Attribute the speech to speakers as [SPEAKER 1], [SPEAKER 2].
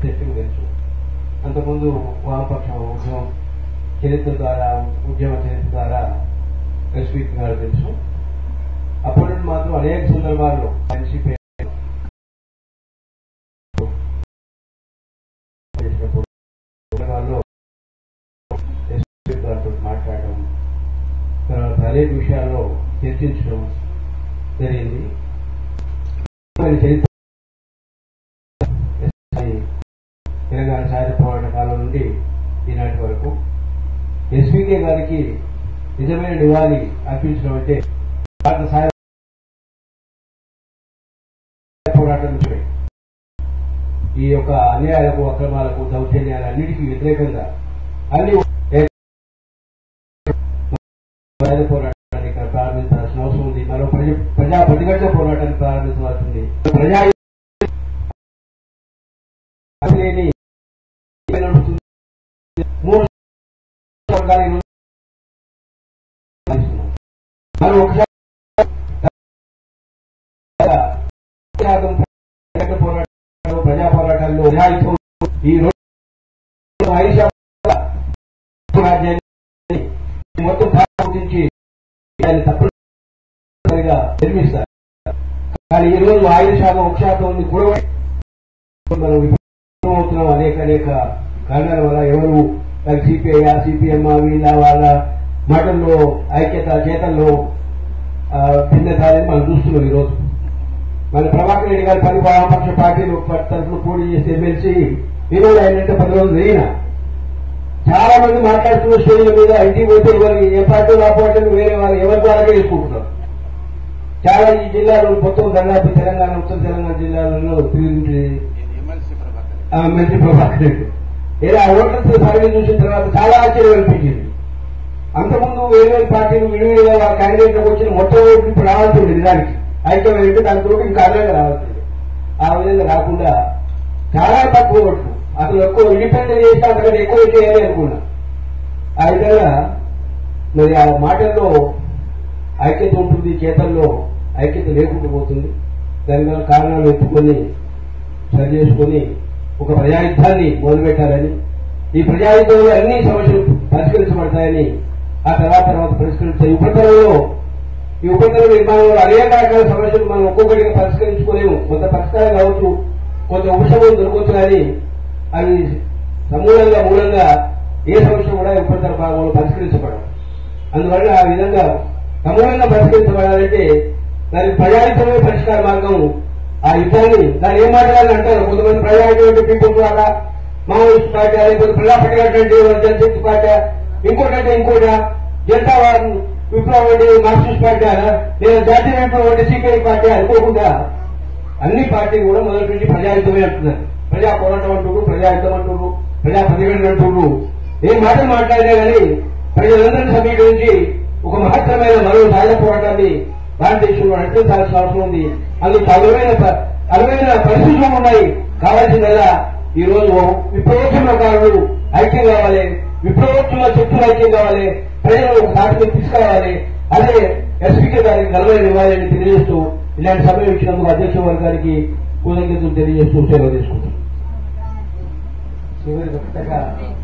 [SPEAKER 1] ప్రత్యక్షంగా తెలుసు అంతకుముందు వామపక్షం ఉద్యమం చరిత్ర ద్వారా ఉద్యమ చరిత్ర ద్వారా ఎస్పీ గారు తెలుసు అప్పటి నుండి మాత్రం అనేక సందర్భాల్లో ఎన్సీపీ చేసినప్పుడు సందర్భాల్లో ఎస్పీ గారితో మాట్లాడడం తర్వాత అనేక విషయాల్లో చర్చించడం జరిగింది మరి చరిత్ర తెలంగాణ సాయుధ పోరాట కాలం నుండి ఈనాటి వరకు ఎస్పీకే గారికి నిజమైన నివాళి అర్పించడం అంటే భారత సాయుధ పోరాటం నుంచి ఈ యొక్క అన్యాయాలకు అక్రమాలకు దౌర్జన్యాలన్నిటికీ వ్యతిరేకంగా అన్ని సాయుధ పోరాటాన్ని ఇక్కడ ప్రారంభించాల్సిన అవసరం ఉంది మరో ప్రజ- ప్రజా ప్రతిఘటన పోరాటాన్ని ప్రారంభించవలసి ఉంది ప్రజా లేని నడుస్తుంది. మూడు వర్గాలు ఈరోజు భావిస్తున్నాం. మనం ఒకసారి త్యాగం, ప్రజా పోరాటాలు ప్రజా పోరాటాల్లో నిరాయుధం ఈ రెండు ఐదు రాజ్యాన్ని మొత్తం గురించి దాన్ని తప్పనిసరిగా నిర్మిస్తారు కానీ ఈ రోజు ఆయుధ శాతం ఒక శాతం ఉంది కూడా మనం అవుతున్నాం అనేక అనేక కారణాల వల్ల ఎవరు సిపిఐ సిపిఎం వీళ్ళ వాళ్ళ మాటల్లో ఐక్యత చేతల్లో ఆ, భిన్నత అనేది మనం చూస్తున్నాం ఈరోజు మన ప్రభాకర్ రెడ్డి గారు పని వామపక్ష పార్టీలు తరఫున పోటీ చేసే ఎమ్మెల్సీ ఈరోజు ఆయనంటే పది రోజులు జరిగిన చాలా మంది మాట్లాడుతున్న స్టేజ్ల మీద ఇంటికి పోతే ఎవరికి ఏ పార్టీ ఆ పార్టీలు వేరే వాళ్ళు ఎవరి ద్వారా చేసుకుంటున్నారు చాలా ఈ జిల్లాలో మొత్తం దాదాపు తెలంగాణ ఉత్తర తెలంగాణ జిల్లాలలో తిరిగి
[SPEAKER 2] ఎమ్మెల్సీ ప్రభాకర్
[SPEAKER 1] ఆ మంత్రి ప్రభాకర్ రెడ్డి ఇలా ఓటర్స్ సర్వే చూసిన తర్వాత చాలా ఆశ్చర్యం అనిపించింది అంతకుముందు వేరు వేరు పార్టీలు విడివిడిగా వాళ్ళ క్యాండిడేట్లకు వచ్చిన మొత్తం ఓట్లు ఇప్పుడు రావాల్సి ఉండేది దానికి ఐక్యమైనట్టు దాంతో ఇంకా అదనంగా రావాల్సి ఉండేది ఆ విధంగా రాకుండా చాలా తక్కువ ఓట్లు అసలు ఎక్కువ ఇండిపెండెంట్ చేస్తే అంతకంటే ఎక్కువ చేయాలి అనుకున్నా ఆ విధంగా మరి ఆ మాటల్లో ఐక్యత ఉంటుంది చేతల్లో ఐక్యత లేకుండా పోతుంది దానివల్ల కారణాలు ఎత్తుకొని సరి చేసుకుని ఒక ప్రజాయుద్ధాన్ని మొదలుపెట్టాలని ఈ ప్రజాయుద్ధంలో అన్ని సమస్యలు పరిష్కరించబడతాయని ఆ తర్వాత తర్వాత పరిష్కరిస్తాయి ఉపరితలంలో ఈ ఉపరితల నిర్మాణంలో అనేక రకాల సమస్యలు మనం ఒక్కొక్కటిగా పరిష్కరించుకోలేము కొంత పరిష్కారం కావచ్చు కొంత ఉపశమనం దొరకవచ్చు కానీ అవి సమూలంగా మూలంగా ఏ సమస్య కూడా ఈ ఉపరితల భాగంలో పరిష్కరించబడవు అందువల్ల ఆ విధంగా సమూలంగా పరిష్కరించబడాలంటే దానికి ప్రజాయుద్ధమే పరిష్కార మార్గం ఆ యుద్ధాన్ని దాన్ని ఏం మాట్లాడాలని అంటారు కొంతమంది ప్రజాయుద్ధం పీపుల్ ద్వారా మావోయిస్ట్ పార్టీ లేకపోతే ప్రజాపతి అంటే జనశక్తి పార్టీ ఇంకోటంటే ఇంకోట జనతా వారు విప్లవం అంటే మార్క్సిస్ట్ పార్టీ లేదా జాతీయ విప్లవం అంటే సిపిఐ పార్టీ అనుకోకుండా అన్ని పార్టీలు కూడా మొదటి నుంచి ప్రజాయుద్ధమే అంటున్నారు ప్రజా పోరాటం అంటున్నారు ప్రజాయుద్ధం అంటున్నారు ప్రజా ప్రతిఘటన అంటున్నారు ఏం మాటలు మాట్లాడినా కానీ ప్రజలందరినీ సమీకరించి ఒక మహత్తరమైన మరో సాయుధ పోరాటాన్ని భారతదేశంలో నడిపించాల్సిన అవసరం ఉంది అందుకు అనువైన ప- అనువైన పరిస్థితులు ఉన్నాయి కావాల్సిందల్లా ఈ రోజు విప్లవోద్యమకారులు ఐక్యం కావాలి విప్లవోద్యమ శక్తులు ఐక్యం కావాలి ప్రజలు ఒక తాటికి తీసుకురావాలి అదే ఎస్పీకే గారికి ఘనమైన ఇవ్వాలని తెలియజేస్తూ ఇలాంటి సమయం ఇచ్చినందుకు అధ్యక్ష వర్గానికి కృతజ్ఞతలు తెలియజేస్తూ సేవ తీసుకుంటాం చివరి కొత్తగా